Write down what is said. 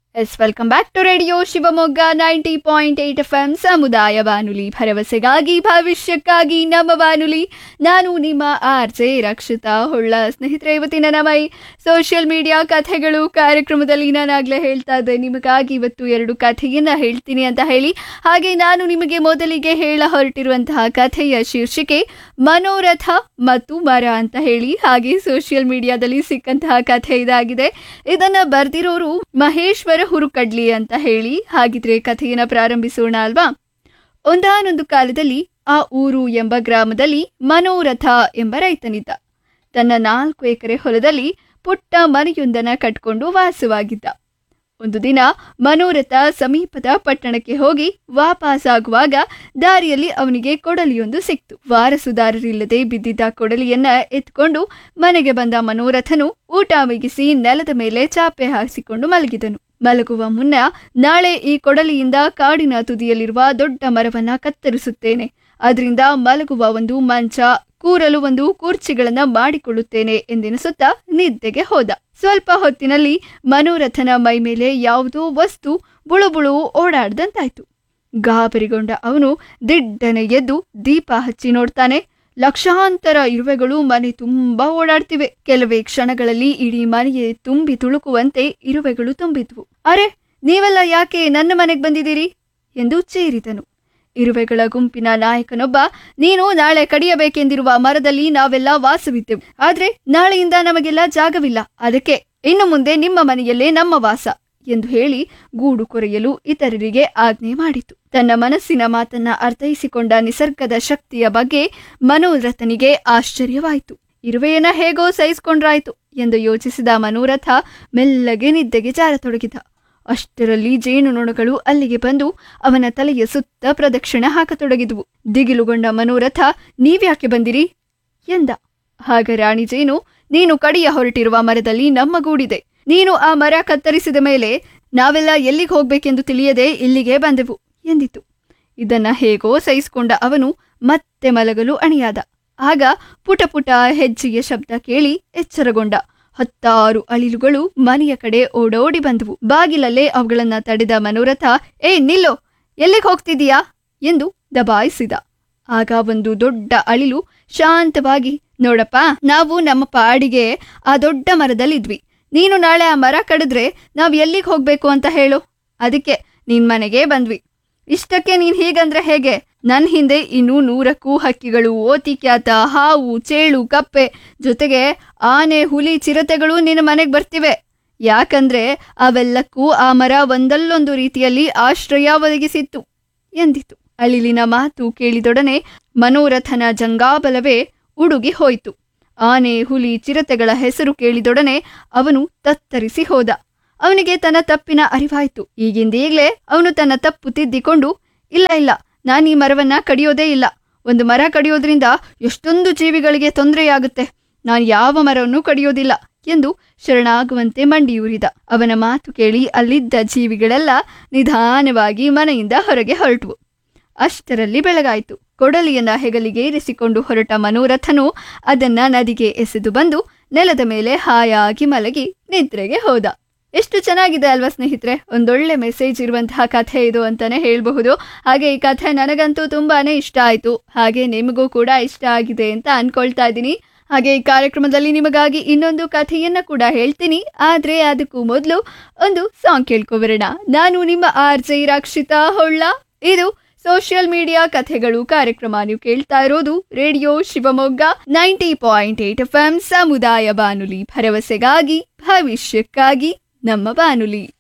S welcome back to radio Shivamogga ninety point eight F M ಸಮುದಾಯ ಬಾನುಲಿ ಭರವಸೆಗಾಗಿ ಭವಿಷ್ಯಕ್ಕಾಗಿ ನಮ್ಮ ಬಾನುಲಿ ನಾನು ನಿಮ್ಮ ಆರ್ ಜೆ ರಕ್ಷಿತಾ ಹೊಳ್ಳ ಸ್ನೇಹಿತರೆ ಇವತ್ತಿನ ನಮ್ಮ ಈ ಸೋಷಿಯಲ್ ಮೀಡಿಯಾ ಕಥೆಗಳು ಕಾರ್ಯಕ್ರಮದಲ್ಲಿ ನಾನಾಗಲೇ ಹೇಳ್ತಾ ಇದ್ದೆ ನಿಮಗಾಗಿ ಇವತ್ತು ಎರಡು ಕಥೆಯನ್ನ ಹೇಳ್ತೀನಿ ಅಂತ ಹೇಳಿ ಹಾಗೆ ನಾನು ನಿಮಗೆ ಮೊದಲಿಗೆ ಹೇಳ ಹೊರಟಿರುವಂತಹ ಕಥೆಯ ಶೀರ್ಷಿಕೆ ಮನೋರಥ ಮತ್ತು ಮರ ಅಂತ ಹೇಳಿ ಹಾಗೆ ಸೋಷಿಯಲ್ ಮೀಡಿಯಾದಲ್ಲಿ ಸಿಕ್ಕಂತಹ ಕಥೆ ಇದಾಗಿದೆ ಇದನ್ನ ಬರ್ದಿರೋರು ಮಹೇಶ್ವರ ಹುರುಕಡ್ಲಿ ಅಂತ ಹೇಳಿ ಹಾಗಿದ್ರೆ ಕಥೆಯನ್ನ ಪ್ರಾರಂಭಿಸೋಣ ಅಲ್ವಾ ಒಂದಾನೊಂದು ಕಾಲದಲ್ಲಿ ಆ ಊರು ಎಂಬ ಗ್ರಾಮದಲ್ಲಿ ಮನೋರಥ ಎಂಬ ರೈತನಿದ್ದ ತನ್ನ ನಾಲ್ಕು ಎಕರೆ ಹೊಲದಲ್ಲಿ ಪುಟ್ಟ ಮನೆಯೊಂದನ್ನ ಕಟ್ಕೊಂಡು ವಾಸವಾಗಿದ್ದ ಒಂದು ದಿನ ಮನೋರಥ ಸಮೀಪದ ಪಟ್ಟಣಕ್ಕೆ ಹೋಗಿ ವಾಪಸ್ಸಾಗುವಾಗ ದಾರಿಯಲ್ಲಿ ಅವನಿಗೆ ಕೊಡಲಿಯೊಂದು ಸಿಕ್ತು ವಾರಸುದಾರರಿಲ್ಲದೆ ಬಿದ್ದಿದ್ದ ಕೊಡಲಿಯನ್ನ ಎತ್ಕೊಂಡು ಮನೆಗೆ ಬಂದ ಮನೋರಥನು ಊಟ ಮುಗಿಸಿ ನೆಲದ ಮೇಲೆ ಚಾಪೆ ಹಾಸಿಕೊಂಡು ಮಲಗಿದನು ಮಲಗುವ ಮುನ್ನ ನಾಳೆ ಈ ಕೊಡಲಿಯಿಂದ ಕಾಡಿನ ತುದಿಯಲ್ಲಿರುವ ದೊಡ್ಡ ಮರವನ್ನ ಕತ್ತರಿಸುತ್ತೇನೆ ಅದರಿಂದ ಮಲಗುವ ಒಂದು ಮಂಚ ಕೂರಲು ಒಂದು ಕುರ್ಚಿಗಳನ್ನ ಮಾಡಿಕೊಳ್ಳುತ್ತೇನೆ ಎಂದೆನಿಸುತ್ತಾ ನಿದ್ದೆಗೆ ಹೋದ ಸ್ವಲ್ಪ ಹೊತ್ತಿನಲ್ಲಿ ಮನೋರಥನ ಮೈ ಮೇಲೆ ಯಾವುದೋ ವಸ್ತು ಬುಳುಬುಳು ಓಡಾಡ್ದಂತಾಯ್ತು ಗಾಬರಿಗೊಂಡ ಅವನು ದಿಡ್ಡನೆ ಎದ್ದು ದೀಪ ಹಚ್ಚಿ ನೋಡ್ತಾನೆ ಲಕ್ಷಾಂತರ ಇರುವೆಗಳು ಮನೆ ತುಂಬಾ ಓಡಾಡ್ತಿವೆ ಕೆಲವೇ ಕ್ಷಣಗಳಲ್ಲಿ ಇಡೀ ಮನೆಯೇ ತುಂಬಿ ತುಳುಕುವಂತೆ ಇರುವೆಗಳು ತುಂಬಿದ್ವು ಅರೆ ನೀವೆಲ್ಲ ಯಾಕೆ ನನ್ನ ಮನೆಗೆ ಬಂದಿದ್ದೀರಿ ಎಂದು ಚೀರಿದನು ಇರುವೆಗಳ ಗುಂಪಿನ ನಾಯಕನೊಬ್ಬ ನೀನು ನಾಳೆ ಕಡಿಯಬೇಕೆಂದಿರುವ ಮರದಲ್ಲಿ ನಾವೆಲ್ಲ ವಾಸವಿದ್ದೆವು ಆದ್ರೆ ನಾಳೆಯಿಂದ ನಮಗೆಲ್ಲ ಜಾಗವಿಲ್ಲ ಅದಕ್ಕೆ ಇನ್ನು ಮುಂದೆ ನಿಮ್ಮ ಮನೆಯಲ್ಲೇ ನಮ್ಮ ವಾಸ ಎಂದು ಹೇಳಿ ಗೂಡು ಕೊರೆಯಲು ಇತರರಿಗೆ ಆಜ್ಞೆ ಮಾಡಿತು ತನ್ನ ಮನಸ್ಸಿನ ಮಾತನ್ನ ಅರ್ಥೈಸಿಕೊಂಡ ನಿಸರ್ಗದ ಶಕ್ತಿಯ ಬಗ್ಗೆ ಮನೋರಥನಿಗೆ ಆಶ್ಚರ್ಯವಾಯಿತು ಇರುವೆಯನ್ನ ಹೇಗೋ ಸಹಿಸಿಕೊಂಡ್ರಾಯ್ತು ಎಂದು ಯೋಚಿಸಿದ ಮನೋರಥ ಮೆಲ್ಲಗೆ ನಿದ್ದೆಗೆ ಜಾರತೊಡಗಿದ ಅಷ್ಟರಲ್ಲಿ ಜೇನುನೊಣಗಳು ಅಲ್ಲಿಗೆ ಬಂದು ಅವನ ತಲೆಯ ಸುತ್ತ ಪ್ರದಕ್ಷಿಣೆ ಹಾಕತೊಡಗಿದವು ದಿಗಿಲುಗೊಂಡ ಮನೋರಥ ನೀವ್ಯಾಕೆ ಬಂದಿರಿ ಎಂದ ಆಗ ರಾಣಿ ಜೇನು ನೀನು ಕಡಿಯ ಹೊರಟಿರುವ ಮರದಲ್ಲಿ ನಮ್ಮ ಗೂಡಿದೆ ನೀನು ಆ ಮರ ಕತ್ತರಿಸಿದ ಮೇಲೆ ನಾವೆಲ್ಲ ಎಲ್ಲಿಗೆ ಹೋಗ್ಬೇಕೆಂದು ತಿಳಿಯದೆ ಇಲ್ಲಿಗೆ ಬಂದೆವು ಎಂದಿತು ಇದನ್ನ ಹೇಗೋ ಸಹಿಸಿಕೊಂಡ ಅವನು ಮತ್ತೆ ಮಲಗಲು ಅಣಿಯಾದ ಆಗ ಪುಟ ಪುಟ ಹೆಜ್ಜೆಯ ಶಬ್ದ ಕೇಳಿ ಎಚ್ಚರಗೊಂಡ ಹತ್ತಾರು ಅಳಿಲುಗಳು ಮನೆಯ ಕಡೆ ಓಡೋಡಿ ಬಂದವು ಬಾಗಿಲಲ್ಲೇ ಅವುಗಳನ್ನ ತಡೆದ ಮನೋರಥ ಏ ನಿಲ್ಲೋ ಎಲ್ಲಿಗೆ ಹೋಗ್ತಿದೀಯಾ ಎಂದು ದಬಾಯಿಸಿದ ಆಗ ಒಂದು ದೊಡ್ಡ ಅಳಿಲು ಶಾಂತವಾಗಿ ನೋಡಪ್ಪ ನಾವು ನಮ್ಮ ಪಾಡಿಗೆ ಆ ದೊಡ್ಡ ಮರದಲ್ಲಿದ್ವಿ ನೀನು ನಾಳೆ ಆ ಮರ ಕಡಿದ್ರೆ ನಾವು ಎಲ್ಲಿಗೆ ಹೋಗ್ಬೇಕು ಅಂತ ಹೇಳು ಅದಕ್ಕೆ ನಿನ್ ಮನೆಗೆ ಬಂದ್ವಿ ಇಷ್ಟಕ್ಕೆ ನೀನ್ ಹೀಗಂದ್ರೆ ಹೇಗೆ ನನ್ ಹಿಂದೆ ಇನ್ನೂ ನೂರಕ್ಕೂ ಹಕ್ಕಿಗಳು ಓತಿ ಕ್ಯಾತ ಹಾವು ಚೇಳು ಕಪ್ಪೆ ಜೊತೆಗೆ ಆನೆ ಹುಲಿ ಚಿರತೆಗಳು ನಿನ್ನ ಮನೆಗೆ ಬರ್ತಿವೆ ಯಾಕಂದ್ರೆ ಅವೆಲ್ಲಕ್ಕೂ ಆ ಮರ ಒಂದಲ್ಲೊಂದು ರೀತಿಯಲ್ಲಿ ಆಶ್ರಯ ಒದಗಿಸಿತ್ತು ಎಂದಿತು ಅಳಿಲಿನ ಮಾತು ಕೇಳಿದೊಡನೆ ಮನೋರಥನ ಜಂಗಾಬಲವೇ ಉಡುಗಿ ಹೋಯಿತು ಆನೆ ಹುಲಿ ಚಿರತೆಗಳ ಹೆಸರು ಕೇಳಿದೊಡನೆ ಅವನು ತತ್ತರಿಸಿ ಹೋದ ಅವನಿಗೆ ತನ್ನ ತಪ್ಪಿನ ಅರಿವಾಯಿತು ಈಗಿಂದೀಗ್ಲೇ ಅವನು ತನ್ನ ತಪ್ಪು ತಿದ್ದಿಕೊಂಡು ಇಲ್ಲ ಇಲ್ಲ ನಾನು ಈ ಮರವನ್ನ ಕಡಿಯೋದೇ ಇಲ್ಲ ಒಂದು ಮರ ಕಡಿಯೋದ್ರಿಂದ ಎಷ್ಟೊಂದು ಜೀವಿಗಳಿಗೆ ತೊಂದರೆಯಾಗುತ್ತೆ ನಾನು ಯಾವ ಮರವನ್ನು ಕಡಿಯೋದಿಲ್ಲ ಎಂದು ಶರಣಾಗುವಂತೆ ಮಂಡಿಯೂರಿದ ಅವನ ಮಾತು ಕೇಳಿ ಅಲ್ಲಿದ್ದ ಜೀವಿಗಳೆಲ್ಲ ನಿಧಾನವಾಗಿ ಮನೆಯಿಂದ ಹೊರಗೆ ಹೊರಟವು ಅಷ್ಟರಲ್ಲಿ ಬೆಳಗಾಯಿತು ಕೊಡಲಿಯನ್ನ ಹೆಗಲಿಗೆ ಇರಿಸಿಕೊಂಡು ಹೊರಟ ಮನೋರಥನು ಅದನ್ನ ನದಿಗೆ ಎಸೆದು ಬಂದು ನೆಲದ ಮೇಲೆ ಹಾಯಾಗಿ ಮಲಗಿ ನಿದ್ರೆಗೆ ಹೋದ ಎಷ್ಟು ಚೆನ್ನಾಗಿದೆ ಅಲ್ವಾ ಸ್ನೇಹಿತರೆ ಒಂದೊಳ್ಳೆ ಮೆಸೇಜ್ ಇರುವಂತಹ ಕಥೆ ಇದು ಅಂತಾನೆ ಹೇಳಬಹುದು ಹಾಗೆ ಈ ಕಥೆ ನನಗಂತೂ ತುಂಬಾನೇ ಇಷ್ಟ ಆಯ್ತು ಹಾಗೆ ನಿಮಗೂ ಕೂಡ ಇಷ್ಟ ಆಗಿದೆ ಅಂತ ಅನ್ಕೊಳ್ತಾ ಇದ್ದೀನಿ ಹಾಗೆ ಈ ಕಾರ್ಯಕ್ರಮದಲ್ಲಿ ನಿಮಗಾಗಿ ಇನ್ನೊಂದು ಕಥೆಯನ್ನ ಕೂಡ ಹೇಳ್ತೀನಿ ಆದ್ರೆ ಅದಕ್ಕೂ ಮೊದಲು ಒಂದು ಸಾಂಗ್ ಕೇಳ್ಕೊಬರೋಣ ನಾನು ನಿಮ್ಮ ಆರ್ ಜೆ ರಕ್ಷಿತಾ ಹೊಳ್ಳ ಇದು ಸೋಷಿಯಲ್ ಮೀಡಿಯಾ ಕಥೆಗಳು ಕಾರ್ಯಕ್ರಮ ನೀವು ಕೇಳ್ತಾ ಇರೋದು radio Shivamogga ninety point eight F M ಸಮುದಾಯ ಬಾನುಲಿ ಭರವಸೆಗಾಗಿ ಭವಿಷ್ಯಕ್ಕಾಗಿ ನಮ್ಮ ಬಾನುಲಿ